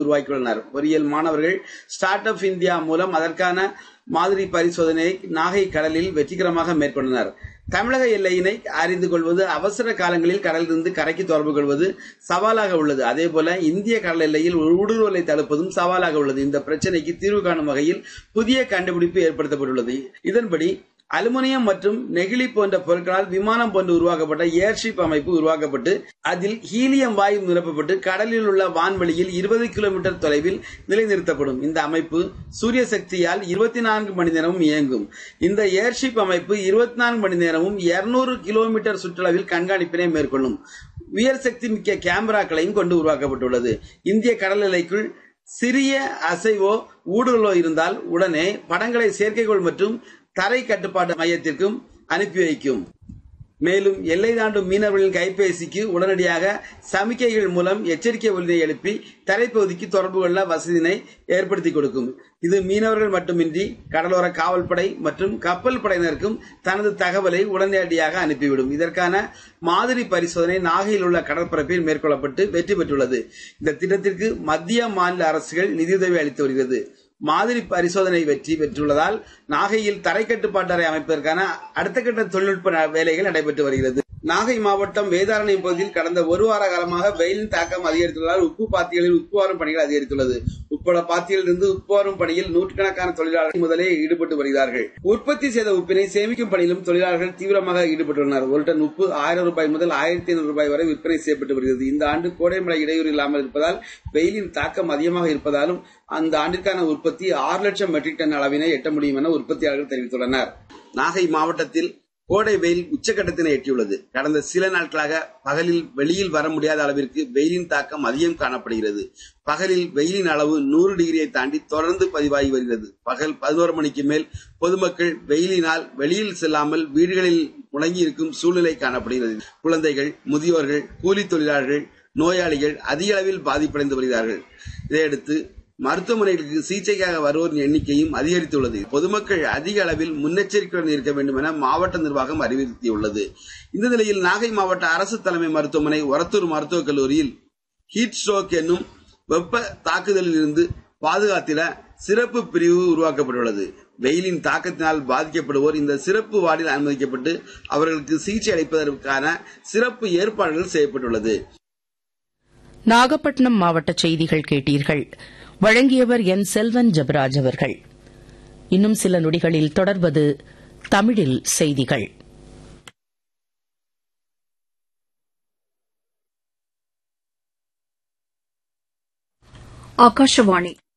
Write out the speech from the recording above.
உருவாக்கியுள்ளனர் பொறியியல் மாணவர்கள் ஸ்டார்ட் அப் இந்தியா மூலம் அதற்கான மாதிரி பரிசோதனையை நாகை கடலில் வெற்றிகரமாக மேற்கொண்டனர் தமிழக எல்லையினை அறிந்து கொள்வது அவசர காலங்களில் கடலிலிருந்து கரைக்கு தொடர்பு கொள்வது சவாலாக உள்ளது அதேபோல இந்திய கடல் எல்லையில் ஊடுருவலை தடுப்பதும் சவாலாக உள்ளது இந்த பிரச்சனைக்கு தீர்வு காணும் வகையில் புதிய கண்டுபிடிப்பு ஏற்படுத்தப்பட்டுள்ளது இதன்படி அலுமினியம் மற்றும் நெகிழி போன்ற பொருட்களால் விமானம் போன்று உருவாக்கப்பட்ட ஏர்ஷிப் அமைப்பு உருவாக்கப்பட்டு அதில் ஹீலியம் வாயு நிரப்பப்பட்டு கடலில் உள்ள வான்வெளியில் இருபது கிலோமீட்டர் தொலைவில் நிலைநிறுத்தப்படும் இந்த அமைப்பு சூரிய சக்தியால் இருபத்தி நான்கு மணி நேரமும் இயங்கும் இந்த ஏர்ஷிப் அமைப்பு இருபத்தி நான்கு மணி நேரமும் இருநூறு கிலோமீட்டர் சுற்றளவில் கண்காணிப்பினை மேற்கொள்ளும் உயர் சக்தி மிக்க கேமராக்களையும் கொண்டு உருவாக்கப்பட்டுள்ளது இந்திய கடல் எல்லைக்குள் சிறிய அசைவோ ஊடுருவலோ இருந்தால் உடனே படங்களை செயற்கைக்கோள் மற்றும் தரை கட்டுப்பாட்டு மையத்திற்கும் அனுப்பி வைக்கும் மேலும் எல்லை தாண்டும் மீனவர்களின் கைபேசிக்கு உடனடியாக சமிக்கைகள் மூலம் எச்சரிக்கை ஒலியை எழுப்பி தரைப்பகுதிக்கு தொடர்பு கொள்ள வசதியினை ஏற்படுத்தி கொடுக்கும் இது மீனவர்கள் மட்டுமின்றி கடலோர காவல்படை மற்றும் கப்பல் படையினருக்கும் தனது தகவலை உடனடியாக அனுப்பிவிடும் இதற்கான மாதிரி பரிசோதனை நாகையில் உள்ள கடற்பரப்பில் மேற்கொள்ளப்பட்டு வெற்றி பெற்றுள்ளது இந்த திட்டத்திற்கு மத்திய மாநில அரசுகள் நிதியுதவி அளித்து வருகிறது மாதிரி பரிசோதனை வெற்றி பெற்றுள்ளதால் நாகையில் தரை கட்டுப்பாட்டறை அமைப்பதற்கான அடுத்த கட்ட தொழில்நுட்ப வேலைகள் நடைபெற்று வருகிறது நாகை மாவட்டம் வேதாரண்யம் பகுதியில் கடந்த ஒரு வார காலமாக வெயிலின் தாக்கம் அதிகரித்துள்ளதால் உப்பு பாத்திகளில் உப்பு வாரும் பணிகள் அதிகரித்துள்ளது உப்பள பாத்தியில் இருந்து உப்பு வாரும் பணியில் நூற்றுக்கணக்கான தொழிலாளர்கள் முதலே ஈடுபட்டு வருகிறார்கள் உற்பத்தி செய்த உப்பினை சேமிக்கும் பணியிலும் தொழிலாளர்கள் தீவிரமாக ஈடுபட்டுள்ளனர் ஒரு டன் உப்பு ஆயிரம் ரூபாய் முதல் ஆயிரத்தி ஐநூறு ரூபாய் வரை விற்பனை செய்யப்பட்டு வருகிறது இந்த ஆண்டு கோடை மழை இடையூறு இல்லாமல் இருப்பதால் வெயிலின் தாக்கம் அதிகமாக இருப்பதாலும் அந்த ஆண்டிற்கான உற்பத்தி ஆறு லட்சம் மெட்ரிக் டன் அளவினை எட்ட முடியும் என உற்பத்தியாளர்கள் தெரிவித்துள்ளனர் நாகை மாவட்டத்தில் கோடை வெயில் உச்சக்கட்டத்தினை எட்டியுள்ளது கடந்த சில நாட்களாக பகலில் வெளியில் வர முடியாத அளவிற்கு வெயிலின் தாக்கம் அதிகம் காணப்படுகிறது பகலில் வெயிலின் அளவு நூறு டிகிரியை தாண்டி தொடர்ந்து பதிவாகி வருகிறது பகல் பதினோரு மணிக்கு மேல் பொதுமக்கள் வெயிலினால் வெளியில் செல்லாமல் வீடுகளில் முடங்கி இருக்கும் சூழ்நிலை காணப்படுகிறது குழந்தைகள் முதியோர்கள் கூலி தொழிலாளர்கள் நோயாளிகள் அதிக அளவில் பாதிப்படைந்து வருகிறார்கள் இதையடுத்து மருத்துவமனைகளுக்கு சிகிச்சைக்காக வருவோரின் எண்ணிக்கையும் அதிகரித்துள்ளது பொதுமக்கள் அதிக அளவில் முன்னெச்சரிக்கையுடன் இருக்க வேண்டும் என மாவட்ட நிர்வாகம் அறிவுறுத்தியுள்ளது இந்த நிலையில் நாகை மாவட்ட அரசு தலைமை மருத்துவமனை ஒரத்தூர் மருத்துவக் கல்லூரியில் ஹீட் ஸ்ட்ரோக் என்னும் வெப்ப தாக்குதலில் இருந்து பாதுகாத்திட சிறப்பு பிரிவு உருவாக்கப்பட்டுள்ளது வெயிலின் தாக்கத்தினால் பாதிக்கப்படுவோர் இந்த சிறப்பு வார்டில் அனுமதிக்கப்பட்டு அவர்களுக்கு சிகிச்சை அளிப்பதற்கான சிறப்பு ஏற்பாடுகள் செய்யப்பட்டுள்ளது நாகப்பட்டினம் மாவட்ட செய்திகள் கேட்டீர்கள் வழங்கியவர் என் செல்வன் ஜபராஜ் அவர்கள் இன்னும் சில நொடிகளில் தொடர்வது தமிழில் செய்திகள் ಆಕಾಶವಾಣಿ